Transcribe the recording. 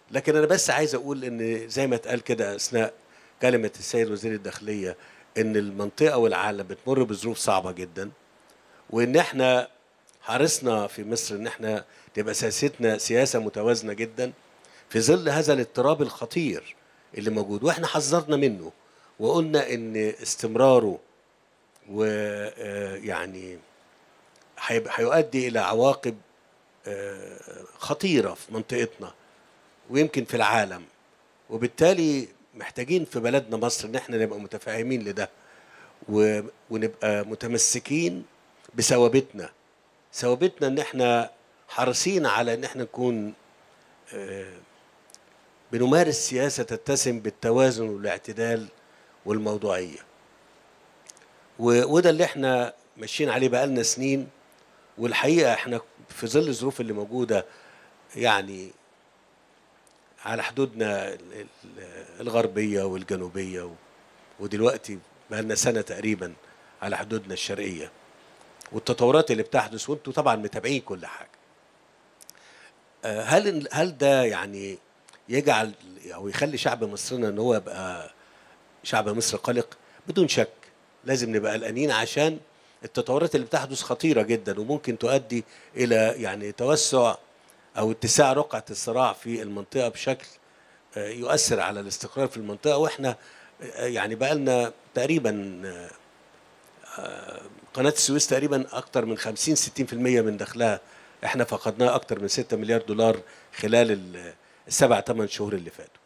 لكن انا بس عايز اقول ان زي ما اتقال كده اثناء كلمه السيد وزير الداخليه ان المنطقه والعالم بتمر بظروف صعبه جدا وان احنا حرصنا في مصر ان احنا تبقى سياستنا سياسه متوازنه جدا في ظل هذا الاضطراب الخطير اللي موجود واحنا حذرنا منه وقلنا ان استمراره ويعني هيؤدي الى عواقب آه، خطيره في منطقتنا ويمكن في العالم وبالتالي محتاجين في بلدنا مصر ان احنا نبقى متفاهمين لده و- ونبقى متمسكين بثوابتنا ثوابتنا ان احنا حريصين على ان احنا نكون آه، بنمارس سياسه تتسم بالتوازن والاعتدال والموضوعيه و- وده اللي احنا ماشيين عليه بقالنا سنين والحقيقه احنا في ظل الظروف اللي موجوده يعني على حدودنا ال- ال- الغربيه والجنوبيه و- ودلوقتي بقالنا سنه تقريبا على حدودنا الشرقيه والتطورات اللي بتحدث وانتم طبعا متابعين كل حاجه آه، هل هل ده يعني يجعل او يخلي شعب مصرنا ان هو يبقى شعب مصر قلق بدون شك لازم نبقى قلقانين عشان التطورات اللي بتحدث خطيره جدا وممكن تؤدي الى يعني توسع او اتساع رقعه الصراع في المنطقه بشكل آه، يؤثر على الاستقرار في المنطقه واحنا آه، يعني بقى لنا تقريبا آه، آه، قناه السويس تقريبا اكتر من 50 60% من دخلها احنا فقدناه اكتر من 6 مليار دولار خلال ال- السبع ثمان شهور اللي فاتوا